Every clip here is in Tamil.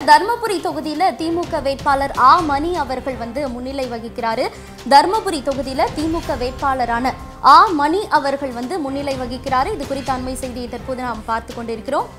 தர்மபுரி தொகுதியில திமுக வேட்பாளர் ஆ மணி அவர்கள் வந்து முன்னிலை வகிக்கிறாரு தர்மபுரி தொகுதியில திமுக வேட்பாளரான ஆ மணி அவர்கள் வந்து முன்னிலை வகிக்கிறாரு இது குறித்த அண்மை செய்தியை தற்போது நாம் பார்த்து கொண்டிருக்கிறோம்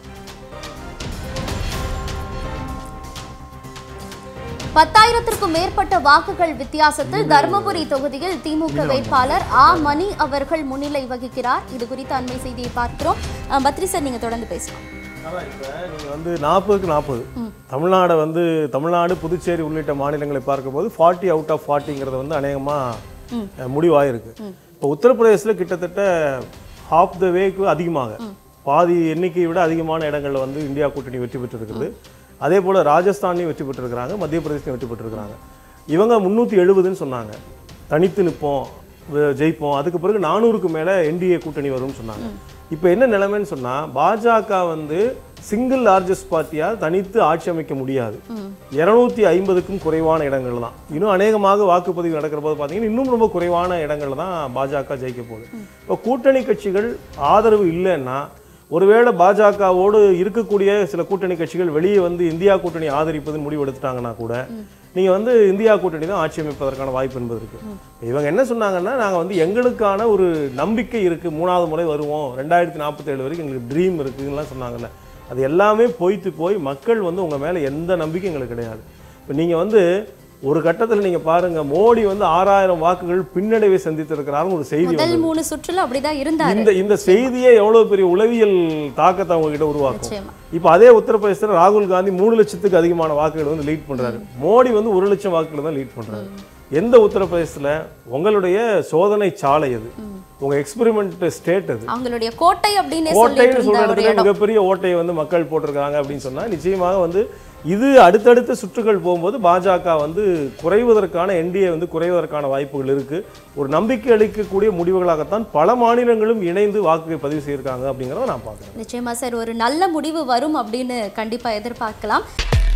பத்தாயிரத்திற்கும் மேற்பட்ட வாக்குகள் வித்தியாசத்தில் தர்மபுரி தொகுதியில் திமுக வேட்பாளர் ஆ மணி அவர்கள் முன்னிலை வகிக்கிறார் இது குறித்த அண்மை செய்தியை பார்க்கிறோம் அஹ், பத்ரி சார் நீங்க தொடர்ந்து பேசலாம் அதான் இப்போ நீங்கள் வந்து நாற்பதுக்கு நாற்பது தமிழ்நாடு வந்து தமிழ்நாடு புதுச்சேரி உள்ளிட்ட மாநிலங்களை பார்க்கும்போது ஃபார்ட்டி அவுட் ஆஃப் ஃபார்ட்டிங்கிறது வந்து அநேகமாக முடிவாயிருக்கு இப்போ உத்தரப்பிரதேசத்தில் கிட்டத்தட்ட ஹாஃப் த வேக்கு அதிகமாக பாதி எண்ணிக்கையை விட அதிகமான இடங்களில் வந்து இந்தியா கூட்டணி வெற்றி பெற்றிருக்குது அதே போல் ராஜஸ்தான்லையும் வெற்றி பெற்றிருக்கிறாங்க மத்திய பிரதேசலையும் வெற்றி பெற்றிருக்கிறாங்க இவங்க முந்நூற்றி எழுபதுன்னு சொன்னாங்க தனித்து நிற்போம் வ- ஜெயிப்போம் அதுக்கு பிறகு நானூறுக்கு மேலே என்டிஏ கூட்டணி வரும்னு சொன்னாங்க இப்போ என்ன நிலைமைன்னு சொன்னால் பாஜக வந்து சிங்கிள் லார்ஜஸ்ட் பார்ட்டியாக தனித்து ஆட்சி அமைக்க முடியாது இருநூத்தி ஐம்பதுக்கும் குறைவான இடங்கள் தான் இன்னும் அநேகமாக வாக்குப்பதிவு நடக்கிற போது பார்த்தீங்கன்னா இன்னும் ரொம்ப குறைவான இடங்கள் தான் பாஜக ஜெயிக்க போகுது இப்போ கூட்டணி கட்சிகள் ஆதரவு இல்லைன்னா ஒருவேளை பாஜகவோடு இருக்கக்கூடிய சில கூட்டணி கட்சிகள் வெளியே வந்து இந்தியா கூட்டணி ஆதரிப்பதுன்னு முடிவு எடுத்துட்டாங்கன்னா கூட நீங்க வந்து இந்தியா கூட்டணி தான் ஆட்சி அமைப்பதற்கான வாய்ப்பு என்பது இருக்கு இவங்க என்ன சொன்னாங்கன்னா நாங்க வந்து எங்களுக்கான ஒரு நம்பிக்கை இருக்கு மூணாவது முறை வருவோம் ரெண்டாயிரத்தி நாற்பத்தேழு வரைக்கும் எங்களுக்கு ட்ரீம் இருக்குன்னுலாம் சொன்னாங்கல்ல அது எல்லாமே பொய்த்து போய் மக்கள் வந்து உங்க மேல எந்த நம்பிக்கையும் எங்களுக்கு கிடையாது இப்போ நீங்க வந்து ஒரு கட்டத்தில் நீங்க பாருங்க மோடி வந்து ஆறாயிரம் வாக்குகள் பின்னடைவை சந்தித்திருக்கிறாருன்னு ஒரு செய்தி முதல் வந்து மூணு சுற்றுல அப்படிதான் இருந்தாரு இந்த இந்த செய்தியே எவ்வளவு பெரிய உளவியல் தாக்கத்தை அவங்க கிட்ட உருவாக்கும் நிச்சயமா இப்போ அதே உத்தரப்பிரதேசத்தில் ராகுல் காந்தி மூணு லட்சத்துக்கு அதிகமான வாக்குகள் வந்து லீட் பண்றாரு மோடி வந்து ஒரு லட்சம் வாக்குகள் தான் லீட் பண்றாரு எந்த உத்தரப்பிரதேசத்தில் உங்களுடைய சோதனை சாலை அது உங்க எக்ஸ்பெரிமெண்ட் ஸ்டேட் அது அவங்களுடைய கோட்டை அப்படின்னு சொல்லிட்டு ஓட்டைன்னு இருந்த சொல்ற ஒரு இடத்துல இடம் மிகப்பெரிய ஓட்டையை வந்து மக்கள் போட்டிருக்காங்க அப்படின்னு சொன்னா நிச்சயமாக வந்து இது அடுத்தடுத்த சுற்றுகள் போகும்போது பாஜக வந்து குறைவதற்கான என்டிஏ வந்து குறைவதற்கான வாய்ப்புகள் இருக்கு ஒரு நம்பிக்கை அளிக்கக்கூடிய முடிவுகளாகத்தான் பல மாநிலங்களும் இணைந்து வாக்கு பதிவு செய்திருக்காங்க அப்படிங்கிறத நான் பார்க்குறேன் நிச்சயமா சார் ஒரு நல்ல முடிவு வரும் அப்படின்னு கண்டிப்பா எதிர்பார்க்கலாம்